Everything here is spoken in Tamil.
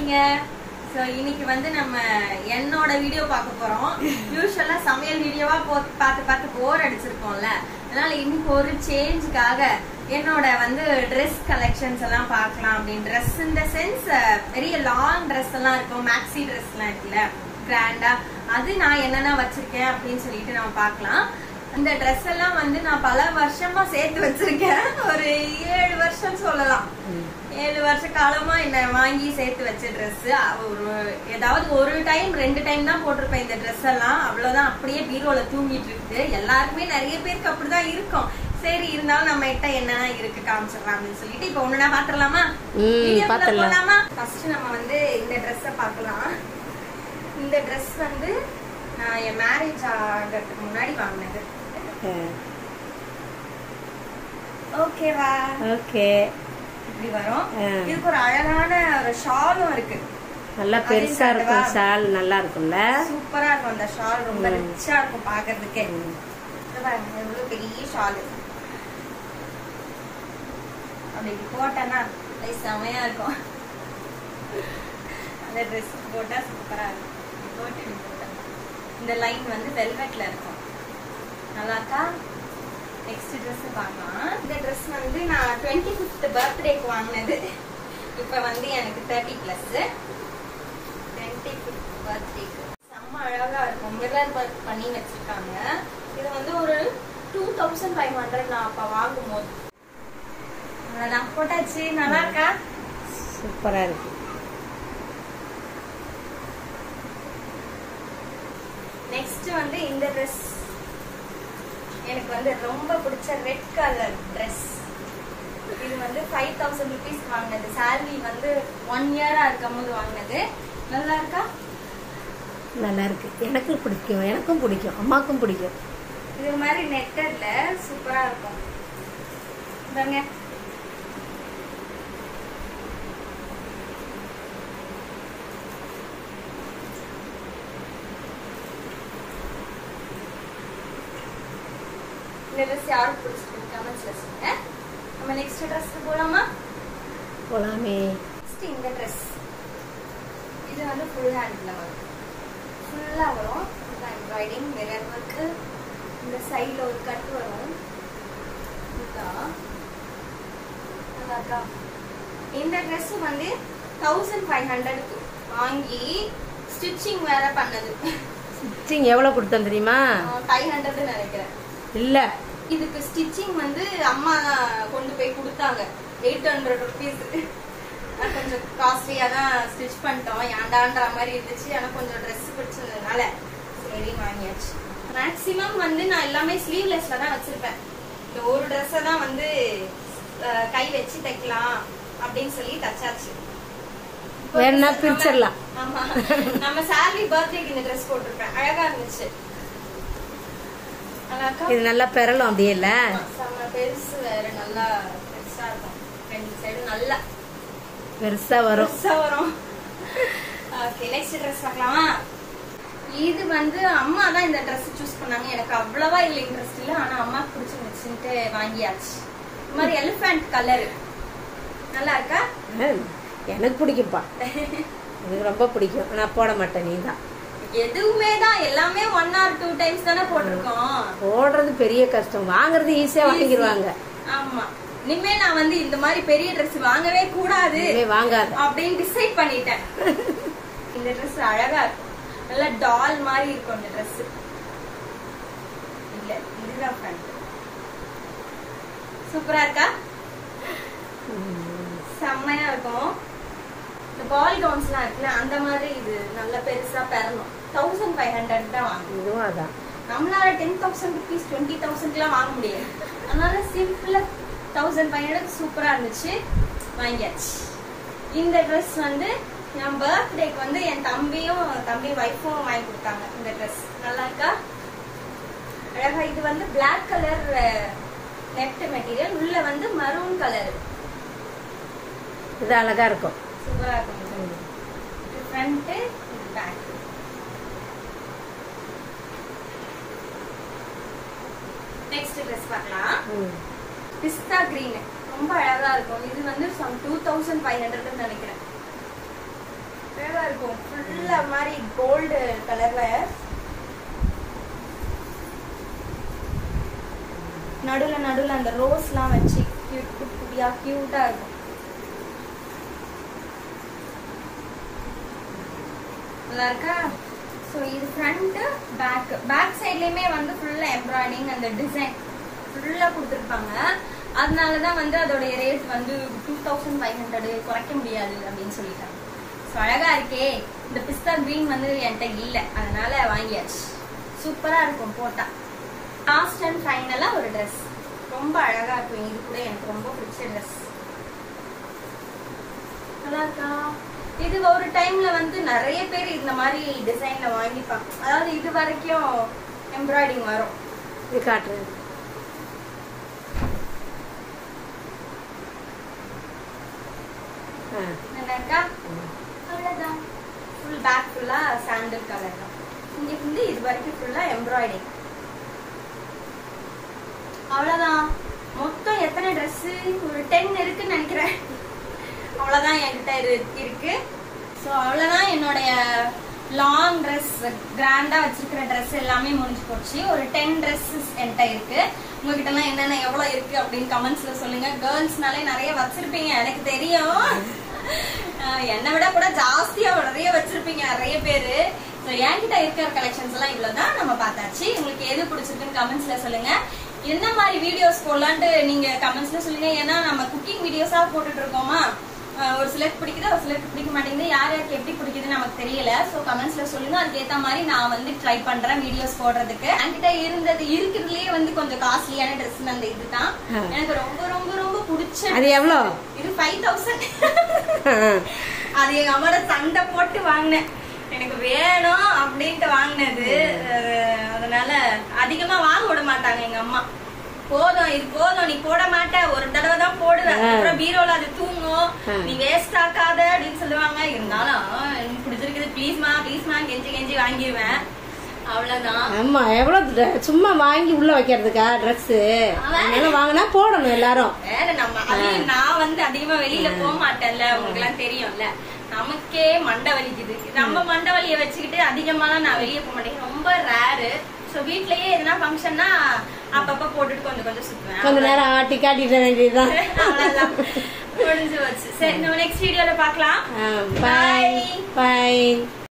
இருக்கீங்க ஸோ இன்னைக்கு வந்து நம்ம என்னோட வீடியோ பார்க்க போறோம் யூஸ்வலா சமையல் வீடியோவா போ பார்த்து பார்த்து போர் அடிச்சிருக்கோம்ல அதனால இன்னைக்கு ஒரு சேஞ்சுக்காக என்னோட வந்து ட்ரெஸ் கலெக்ஷன்ஸ் எல்லாம் பார்க்கலாம் அப்படின்னு ட்ரெஸ் இந்த சென்ஸ் பெரிய லாங் ட்ரெஸ் எல்லாம் இருக்கும் மேக்ஸி ட்ரெஸ் எல்லாம் இருக்குல்ல கிராண்டா அது நான் என்னென்ன வச்சிருக்கேன் அப்படின்னு சொல்லிட்டு நம்ம பார்க்கலாம் இந்த ட்ரெஸ் எல்லாம் வந்து நான் பல வருஷமா சேர்த்து வச்சிருக்கேன் ஒரு ஏழு வருஷம் சொல்லலாம் ஏழு வருஷ காலமா என்ன வாங்கி சேர்த்து வச்ச ட்ரெஸ் ஒரு ஏதாவது ஒரு டைம் ரெண்டு டைம் தான் போட்டிருப்பேன் இந்த ட்ரெஸ் எல்லாம் அவ்வளவுதான் அப்படியே பீரோல தூங்கிட்டு இருக்குது எல்லாருக்குமே நிறைய பேருக்கு அப்படிதான் இருக்கும் சரி இருந்தாலும் நம்ம கிட்ட என்னென்ன இருக்கு காமிச்சிடலாம் அப்படின்னு சொல்லிட்டு இப்ப ஒண்ணுனா பாத்துடலாமா ம், வீடியோக்குள்ள பாத்துடலாம். போலாமா ஃபர்ஸ்ட் நம்ம வந்து இந்த ட்ரெஸ்ஸ பார்க்கலாம் இந்த ட்ரெஸ் வந்து நான் என் மேரேஜ் ஆகிறதுக்கு முன்னாடி வாங்கினது ஓகேவா ஓகே இப்படி வரும் ஆ. இதுக்கு ஒரு அழகான ஒரு ஷாலும் இருக்கு நல்லா அதையும் பெருசா இருக்கும் காட்டவா? ஷால் நல்லா இருக்கும்ல சூப்பரா இருக்கும் அந்த ஷால் ரொம்ப ம். ரிச்சா இருக்கும் பாக்குறதுக்கே இது பாருங்க, எவ்வளவு பெரிய ஷால் அப்படி இப்படி போட்டேன்னா அப்படியே செமையா இருக்கும் அந்த ட்ரெஸ் போட்டா சூப்பரா இருக்கும் இப்படி போட்டு இப்படி போட்டா. இந்த லைன் வந்து வெல்வெட்ல இருக்கும் நல்லா இருக்கா நெக்ஸ்ட் Dress பார்க்கலாம் இந்த Dress வந்து நான் டுவெண்ட்டி ஃபிஃப்த் பர்த்டேக்கு வாங்கினது இப்போ வந்து எனக்கு தேர்ட்டி ப்ளஸ் டுவெண்ட்டி ஃபிஃப்த் பர்த்டேக்கு செம்ம அழகா இருக்கும் மிரர் ஒர்க் பண்ணி வச்சிருக்காங்க இது வந்து ஒரு டூ தௌசண்ட் ஃபைவ் ஹண்ட்ரட் நான் அப்போ வாங்கும் போது அவ்வளோதான் போட்டாச்சு நல்லா இருக்கா சூப்பரா இருக்கு நெக்ஸ்ட் வந்து இந்த ட்ரெஸ் எனக்கு வந்து ரொம்ப பிடிச்ச ரெட் கலர் ட்ரெஸ் இது வந்து ஃபைவ் தௌசண்ட் ருபீஸ் வாங்கினது salary வந்து ஒன் இயரா இருக்கும் போது வாங்கினது நல்லா இருக்கா நல்லா இருக்கு எனக்கும் பிடிக்கும் எனக்கும் பிடிக்கும் அம்மாக்கும் பிடிக்கும் இது மாதிரி நெட்டர்ல சூப்பரா இருக்கும் பாருங்க இந்த ட்ரெஸ் யாருக்கு பிடிச்சிருக்கு கமெண்ட்ஸ்ல சொல்லுங்க நம்ம நெக்ஸ்ட் ட்ரெஸ் போலாமா போலாமே நெக்ஸ்ட் இந்த ட்ரெஸ் இது வந்து ஃபுல் ஹேண்ட்ல வரும் ஃபுல்லா வரும் எம்ப்ராய்டிங் மிரர் ஒர்க்கு இந்த சைடுல ஒரு கட் வரும் இதுதான். நல்லா இருக்கா? இந்த ட்ரெஸ் வந்து தௌசண்ட் ஃபைவ் ஹண்ட்ரடுக்கு வாங்கி ஸ்டிச்சிங் வேற பண்ணது ஸ்டிச்சிங் எவ்வளவு கொடுத்தோம் தெரியுமா ஃபைவ் ஹண்ட்ரட் நினைக்கிறேன் இல்ல இதுக்கு ஸ்டிச்சிங் வந்து அம்மா தான் கொண்டு போய் கொடுத்தாங்க எயிட் ஹண்ட்ரட் ருபீஸ் கொஞ்சம் காஸ்ட்லியா தான் ஸ்டிச் பண்ணிட்டோம் ஏண்டான்ற மாதிரி இருந்துச்சு ஆனா கொஞ்சம் ட்ரெஸ் பிடிச்சதுனால சரி வாங்கியாச்சு மேக்ஸிமம் வந்து நான் எல்லாமே ஸ்லீவ்லெஸ்ல தான் வச்சிருப்பேன் இந்த ஒரு ட்ரெஸ்ஸை தான் வந்து அஹ், கை வச்சு தைக்கலாம் அப்படின்னு சொல்லி தச்சாச்சு இப்போ வேணும்னா நம்ம- பிரிச்சிடலாம். ஆமா நம்ம சார்லி பர்த்டேக்கு இந்த ட்ரெஸ் போட்டிருப்பேன் அழகா இருந்துச்சு அழகா இது நல்லா பெறலும் அப்படியே இல்ல செம்ம பெருசு வேற நல்லா பெருசா இருக்கும் ரெண்டு சைடு நல்லா பெருசா வரும் பெருசா வரும் ஓகே நெக்ஸ்ட் ட்ரெஸ் பார்க்கலாமா இது வந்து அம்மா தான் இந்த ட்ரெஸ் சூஸ் பண்ணாங்க எனக்கு அவ்வளவா இதுல இன்ட்ரெஸ்ட் இல்ல ஆனா அம்மாக்கு பிடிச்சிருந்துச்சுன்ட்டு வாங்கியாச்சு இந்த மாதிரி எலிஃபண்ட் கலர் நல்லா இருக்கா ம், எனக்கு பிடிக்கும்ப்பா எனக்கு ரொம்ப பிடிக்கும் நான் போட மாட்டேன் நீ தான் எதுவுமே தான் எல்லாமே ஒன் ஆர் டூ டைம்ஸ் தானே போட்டிருக்கோம் போடுறது பெரிய கஷ்டம் வாங்குறது ஈஸியா வாங்கிடுவாங்க ஆமா இனிமே நான் வந்து இந்த மாதிரி பெரிய ட்ரெஸ் வாங்கவே கூடாது இனிமே வாங்காத அப்படின்னு டிசைட் பண்ணிட்டேன் இந்த ட்ரெஸ் அழகா இருக்கும் நல்லா டால் மாதிரி இருக்கும் இந்த ட்ரெஸ் இல்ல இதுதான் ஃப்ரண்ட் சூப்பரா இருக்கா செம்மையா இருக்கும் இந்த பால் கவுன்ஸ்லாம் இருக்குல்ல அந்த மாதிரி இது நல்ல பெருசா பெறணும் தௌசண்ட் ஃபைவ் ஹண்ட்ரட் தான் வாங்கணும் இதுவும் அதான் நம்மளால டென் தௌசண்ட் ருபீஸ் டுவெண்ட்டி தௌசண்ட்லாம் வாங்க முடியாது அதனால சிம்பிளா தௌசண்ட் ஃபைவ் ஹண்ட்ரட் சூப்பரா இருந்துச்சு வாங்கியாச்சு இந்த ட்ரெஸ் வந்து என் பர்த்டேக்கு வந்து என் தம்பியும் தம்பி ஒய்ஃபும் வாங்கி கொடுத்தாங்க இந்த ட்ரெஸ் நல்லா இருக்கா அழகா இது வந்து Black கலர் நெட் மெட்டீரியல் உள்ள வந்து மரூன் கலர் இது அழகா இருக்கும் சூப்பரா இருக்கும் இது. இது ஃப்ரண்ட் இது பேக் நெக்ஸ்ட் ட்ரெஸ் பார்க்கலாம் ம். பிஸ்தா கிரீன் ரொம்ப அழகா இருக்கும் இது வந்து some two thousand five hundred நினைக்கிறேன் இருக்கும் ஃபுல்லா மாதிரி கோல்டு கலர்ல நடுவுல நடுவுல அந்த ரோஸ்லாம் வச்சு கியூட் குட்டி குட்டியா கியூட்டா இருக்கும் நல்லா இருக்கா ஸோ இது ஃப்ரண்ட்டு பேக் பேக் சைட்லேயுமே வந்து ஃபுல்லாக எம்ப்ராய்டிங் அந்த டிசைன் ஃபுல்லாக கொடுத்துருப்பாங்க அதனால தான் வந்து அதோடைய ரேட் வந்து டூ தௌசண்ட் ஃபைவ் ஹண்ட்ரடு குறைக்க முடியாது அப்படின்னு சொல்லிட்டாங்க ஸோ அழகா இருக்கே இந்த பிஸ்தா க்ரீன் வந்து என்கிட்ட இல்லை அதனால வாங்கியாச்சு சூப்பராக இருக்கும் போட்டா லாஸ்ட் அண்ட் ஃபைனலாக ஒரு ட்ரெஸ் ரொம்ப அழகா இருக்கும் இது கூட எனக்கு ரொம்ப பிடிச்ச ட்ரெஸ் நல்லா இருக்கா இது ஒரு டைம்ல வந்து நிறைய பேர் இந்த மாதிரி டிசைன்ல வாங்கிப்பாங்க அதாவது இது வரைக்கும் எம்ப்ராய்டிங் வரும் இது காட்டுறேன் ஆ நல்லா இருக்கா அவ்வளவுதான் ஃபுல் பேக் ஃபுல்லா சாண்டல் கலர் தான் இங்க வந்து இது வரைக்கும் ஃபுல்லா எம்ப்ராய்டிங் அவ்வளவுதான் மொத்தம் எத்தனை Dress ஒரு டென் இருக்குன்னு நினைக்கிறேன் அவ்வளவுதான் என்கிட்ட இரு- இருக்கு ஸோ அவ்வளவுதான் என்னுடைய லாங் ட்ரெஸ் கிராண்டா வச்சிருக்கிற Dress எல்லாமே முடிஞ்சு போச்சு ஒரு டென் ட்ரெஸ்ஸஸ் என்கிட்ட இருக்கு உங்ககிட்ட எல்லாம் என்னென்ன எவ்வளவு இருக்கு அப்படின்னு கமெண்ட்ஸ்ல சொல்லுங்க கேர்ள்ஸ்னாலே நிறைய வச்சிருப்பீங்க எனக்கு தெரியும் ஆஹ் என்னை விட கூட ஜாஸ்தியா நிறைய வச்சிருப்பீங்க நிறைய பேரு ஸோ என்கிட்ட இருக்கிற கலெக்ஷன்ஸ் எல்லாம் இவ்வளவுதான் நம்ம பார்த்தாச்சு உங்களுக்கு எது பிடிச்சிருக்குன்னு கமெண்ட்ஸ்ல சொல்லுங்க என்ன மாதிரி வீடியோஸ் போடலான்ட்டு நீங்க கமெண்ட்ஸ்ல சொல்லுங்க ஏன்னா நம்ம குக்கிங் வீடியோஸா போட்டுட்டு இருக்கோமா ஆஹ் ஒரு சிலருக்கு பிடிக்குது ஒரு சிலருக்கு பிடிக்க மாட்டேங்குது யார் யாருக்கு எப்படி பிடிக்குதுன்னு நமக்கு தெரியல ஸோ கமெண்ட்ஸ்ல சொல்லுங்க அதுக்கு ஏத்த மாதிரி நான் வந்து ட்ரை பண்றேன் வீடியோஸ் போடுறதுக்கு என்கிட்ட இருந்தது இருக்கிறதுலயே வந்து கொஞ்சம் காஸ்ட்லியான ட்ரெஸ் அந்த இதுதான் ஆ. எனக்கு ரொம்ப ரொம்ப ரொம்ப பிடிச்ச அது எவ்வளோ? இது ஃபைவ் தௌசண்ட் அது எங்க அம்மாவோட சண்டை போட்டு வாங்கினேன் எனக்கு வேணும் அப்படின்ட்டு வாங்கினது அஹ் அதனால அதிகமா வாங்க விட மாட்டாங்க எங்க அம்மா போதும் இது போதும் நீ போட மாட்ட ஒரு தடவை தான் போடுவேன் ஆ. அப்புறம் பீரோல அது தூங்கும் ஆ. நீ வேஸ்ட் ஆக்காத அப்படின்னு சொல்லுவாங்க இருந்தாலும் எனக்கு பிடிச்சிருக்குது ப்ளீஸ்மா ப்ளீஸ்மா கெஞ்சி கெஞ்சி வாங்கிடுவேன் அவ்வளவுதான் ஆமா எவ்வளவு dre- சும்மா வாங்கி உள்ள வைக்கிறதுக்கா ட்ரெஸ் அதனால வாங்கினா போடணும் எல்லாரும் வேற நம்ம அதையும் நான் வந்து அதிகமா வெளியில போக மாட்டேன்ல உங்களுக்கு எல்லாம் தெரியும்ல நமக்கே மண்டை வலிக்குது நம்ம மண்டை வலிய வச்சுக்கிட்டு அதிகமாலாம் நான் வெளிய போக மாட்டேன் ரொம்ப ரேரு சோ வீட்லயே எதுனா ஃபங்க்ஷன்னா அப்பப்ப போட்டுட்டு கொஞ்சம் கொஞ்சம் சுத்துவேன் கொஞ்ச நேரம் ஆட்டி காட்டிட வேண்டியதுதான் அவ்வளவுதான் முடிஞ்சு வச்சு சரி நம்ம நெக்ஸ்ட் வீடியோல பார்க்கலாம் பாய் பாய்